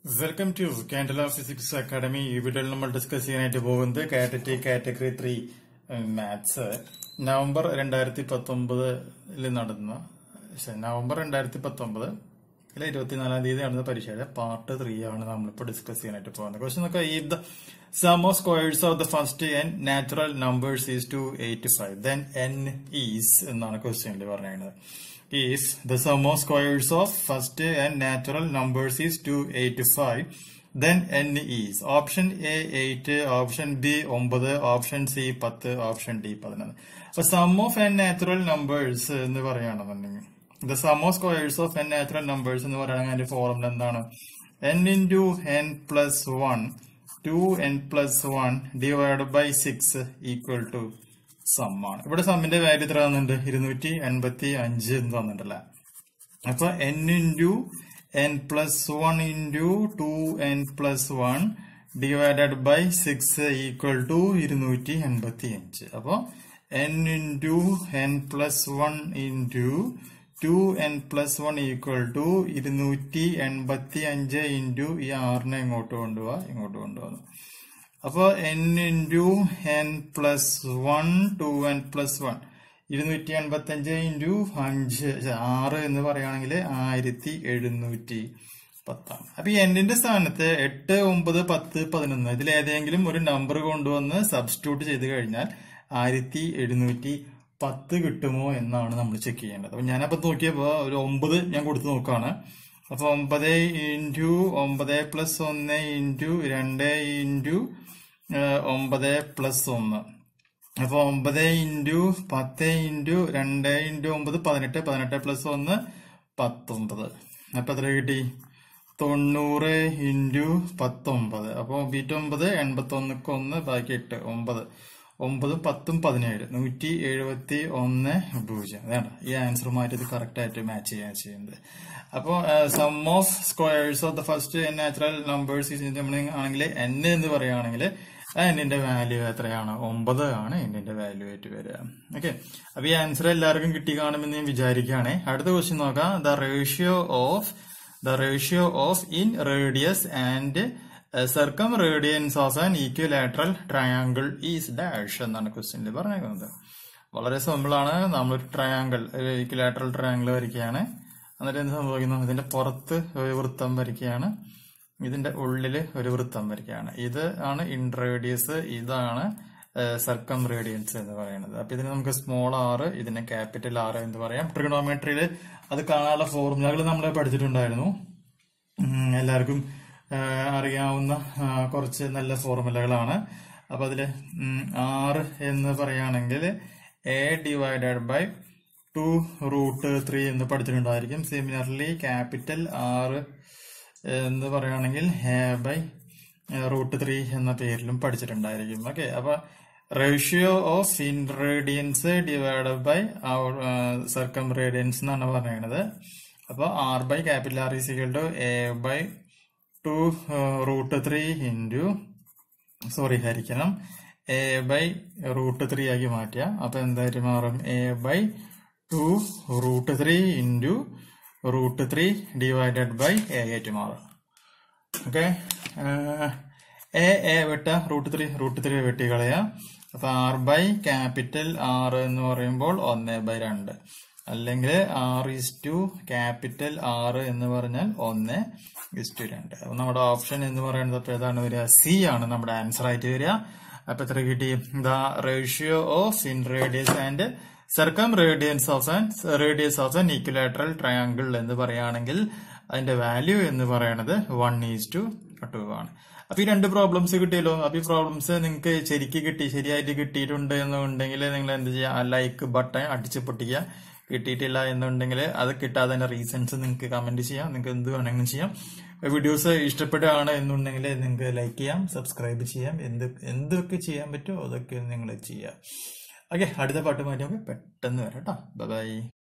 welcome to Candela Physics Academy ഈ വീഡിയോയിൽ നമ്മൾ ഡിസ്കസ് ചെയ്യാനായിട്ട് പോകുന്നത് category category three maths November രണ്ടായിരത്തി പത്തൊമ്പതിൽ നടന്ന ശ്ശെ, നവംബർ രണ്ടായിരത്തി പത്തൊമ്പത് അല്ലെ ഇരുപത്തിനാലാം തീയതി നടന്ന പരീക്ഷയുടെ പാർട്ട് ത്രീ ആണ് നമ്മളിപ്പോൾ ഡിസ്കസ് ചെയ്യാനായിട്ട് പോകുന്നത് ക്വസ്റ്റൻ നോക്കാം ഈ the sum of squares of the first n natural numbers is two eight five then n is എന്നാണ് ക്വസ്റ്റ്യനിൽ പറഞ്ഞിരുന്നത് if the sum of squares of first and natural numbers is 285 then n is option A 8 option B 9 option C 10 option D 11 അപ്പൊ sum of n natural numbers എന്ന് പറയുകയാണെന്നുണ്ടെങ്കിൽ the sum of squares of n natural numbers എന്ന് പറയുകയാണെങ്കിൽ അതിന്റെ formula എന്താണ് n into n plus 1 2n plus 1 divided by 6 equal to sum ആണ് ഇവിടെ സമ്മിന്റെ value എത്ര തന്നിട്ടുണ്ട് ഇരുന്നൂറ്റി എൺപത്തി അഞ്ച് എന്ന് തന്നിട്ടല്ലേ അപ്പൊ n into n plus one into two n plus one divided by six equal to ഇരുന്നൂറ്റി എൺപത്തി അഞ്ച് അപ്പൊ n into n plus one into two n plus one equal to ഇരുന്നൂറ്റി എൺപത്തി അഞ്ച് ഇൻറ്റു ഈ ആറിനെ ഇങ്ങോട്ട് കൊണ്ടുപോവാ ഇങ്ങോട്ട് കൊണ്ടുപോകുന്നു അപ്പൊ n into n plus one two n plus one ഇരുന്നൂറ്റി എൺപത്തി അഞ്ച് ഇൻറ്റു അഞ്ച് ആറ് എന്ന് പറയുകയാണെങ്കിൽ ആയിരത്തി എഴുന്നൂറ്റി പത്താണ് അപ്പൊ ഈ എന്നിന്റെ സ്ഥാനത്ത് എട്ട് ഒമ്പത് പത്ത് പതിനൊന്ന് ഇതിൽ ഏതെങ്കിലും ഒരു നമ്പർ കൊണ്ടുവന്ന് സബ്സ്റ്റിറ്റ്യൂട്ട് ചെയ്ത് കഴിഞ്ഞാൽ ആയിരത്തി എഴുന്നൂറ്റി പത്ത് കിട്ടുമോ എന്നാണ് നമ്മൾ ചെക്ക് ചെയ്യേണ്ടത് അപ്പൊ ഞാനപ്പോ നോക്കിയപ്പോ ഒരു ഒമ്പത് ഞാൻ കൊടുത്തു നോക്കാണ് അപ്പൊ ഒമ്പത് ഇൻറ്റു ഒമ്പത് പ്ലസ് ഒന്ന് ഇൻറ്റു രണ്ട് ഇൻറ്റു ഒമ്പത് പ്ലസ് ഒന്ന് അപ്പൊ ഒമ്പത് ഇൻറ്റു പത്ത് ഇൻറ്റു രണ്ട് ഇൻറ്റു ഒമ്പത് പതിനെട്ട് പതിനെട്ട് പ്ലസ് ഒന്ന് പത്തൊമ്പത് അപ്പൊ എത്ര കിട്ടി തൊണ്ണൂറ് ഇൻറ്റു പത്തൊമ്പത് അപ്പൊ ബീറ്റൊമ്പത് എൺപത്തി ഒന്നക്ക് ഒന്ന് ബാക്കി എട്ട് ഒമ്പത് ഒമ്പതും പത്തും പതിനേഴ് നൂറ്റി എഴുപത്തി ഒന്ന് പൂജ്യം അതാണ് ഈ ആൻസറുമായിട്ട് ഇത് കറക്റ്റ് ആയിട്ട് മാച്ച് ചെയ്യാൻ ചെയ്യുന്നത് അപ്പോൾ sum of squares of the first natural numbers ആണെങ്കിൽ എൻ എന്ന് പറയുകയാണെങ്കിൽ എന്നിന്റെ വാല്യൂ എത്രയാണ് ഒമ്പത് ആണ് എന്നിന്റെ വാല്യൂ ആയിട്ട് വരിക ഓക്കെ അപ്പൊ ഈ ആൻസർ എല്ലാവർക്കും കിട്ടി കാണുമെന്ന് ഞാൻ വിചാരിക്കുകയാണെ അടുത്ത ക്വസ്റ്റ്യൻ നോക്കാം the ratio of the ratio of inradius and circumradius of an equilateral triangle is dash എന്നാണ് ക്വസ്റ്റ്യനിൽ പറഞ്ഞേക്കുന്നത് വളരെ സിമ്പിൾ ആണ് നമ്മളൊരു ട്രയാങ്കിൾ ഈക്വലാട്രൽ ട്രയാങ്കിൾ വരയ്ക്കുകയാണ് എന്നിട്ട് എന്ത് സംഭവിക്കുന്നു ഇതിന്റെ പുറത്ത് ഒരു വൃത്തം വരയ്ക്കുകയാണ് ഇതിന്റെ ഉള്ളില് ഒരു വൃത്തം വരയ്ക്കുകയാണ് ഇത് ആണ് ഇൻറേഡിയസ് ഇതാണ് സർക്കം റേഡിയൻസ് എന്ന് പറയുന്നത് അപ്പൊ ഇതിന് നമുക്ക് സ്മോൾ ആറ് ഇതിനെ ക്യാപിറ്റൽ ആറ് എന്ന് പറയാം ട്രിഗണോമെട്രിയിൽ അത് കാണാനുള്ള ഫോർമുലകൾ നമ്മൾ പഠിച്ചിട്ടുണ്ടായിരുന്നു ഉം, എല്ലാവർക്കും ആ, അറിയാവുന്ന ആ, കുറച്ച് നല്ല ഫോർമുലകളാണ് അപ്പൊ അതില് ഉം, ആറ് എന്ന് പറയുകയാണെങ്കിൽ a divided by two root three എന്ന് പഠിച്ചിട്ടുണ്ടായിരിക്കും സിമിലർലി ക്യാപിറ്റൽ ആറ് എന്ന് പറയുകയാണെങ്കിൽ എ ബൈ റൂട്ട് ത്രീ എന്ന പേരിലും പഠിച്ചിട്ടുണ്ടായിരിക്കും ഓക്കെ അപ്പൊ ratio of inradius divide by circumradius എന്നാണ് പറയുന്നത് അപ്പൊ r by capital R is equal to a by two root three into sorry ഹരിക്കണം എ ബൈ റൂട്ട് ത്രീ ആക്കി മാറ്റുക അപ്പൊ എന്തായിട്ട് മാറും a by two root three into root three divided by a ആയിട്ട് മാറും ഓക്കെ എ എ വെട്ട root three root three വെട്ടി കളയാം അപ്പൊ ആർ ബൈ ക്യാപിറ്റൽ ആർ എന്ന് പറയുമ്പോൾ ഒന്ന് ബൈ രണ്ട് അല്ലെങ്കിൽ ആർ ഇസ് ടു ക്യാപിറ്റൽ ആറ് എന്ന് പറഞ്ഞാൽ ഒന്ന് ഇസ് ടു രണ്ട് അപ്പൊ നമ്മുടെ ഓപ്ഷൻ എന്ന് പറയുന്നത് അപ്പൊ ഏതാണ് വരിക സി ആണ് നമ്മുടെ ആൻസർ ആയിട്ട് വരിക അപ്പൊ എത്ര കിട്ടി the ratio of inradius and circumradius of an radius of an equilateral triangle എന്ന് പറയുകയാണെങ്കിൽ അതിന്റെ വാല്യൂ എന്ന് പറയുന്നത് വൺ ഈസ് ടു ടു ആണ് അപ്പൊ ഈ രണ്ട് പ്രോബ്ലംസ് കിട്ടിയല്ലോ അപ്പൊ ഈ പ്രോബ്ലംസ് നിങ്ങൾക്ക് ശരിക്ക് കിട്ടി ശരിയായിട്ട് കിട്ടിയിട്ടുണ്ട് എന്നുണ്ടെങ്കിൽ നിങ്ങൾ എന്ത് ചെയ്യുക ലൈക്ക് ബട്ടൺ അടിച്ച് പൊട്ടിക്കുക കിട്ടിയിട്ടില്ല എന്നുണ്ടെങ്കിൽ അത് കിട്ടാതെ റീസൺസ് നിങ്ങൾക്ക് കമന്റ് ചെയ്യാം നിങ്ങൾക്ക് എന്ത് വേണമെങ്കിലും ചെയ്യാം വീഡിയോസ് ഇഷ്ടപ്പെടുകയാണ് എന്നുണ്ടെങ്കിൽ നിങ്ങൾക്ക് ലൈക്ക് ചെയ്യാം സബ്സ്ക്രൈബ് ചെയ്യാം എന്ത് എന്തൊക്കെ ചെയ്യാൻ പറ്റുമോ അതൊക്കെ നിങ്ങൾ ചെയ്യാം ഓക്കെ അടുത്ത പാട്ടുമായിട്ട് നമുക്ക് പെട്ടെന്ന് വരാം കേട്ടോ ബൈ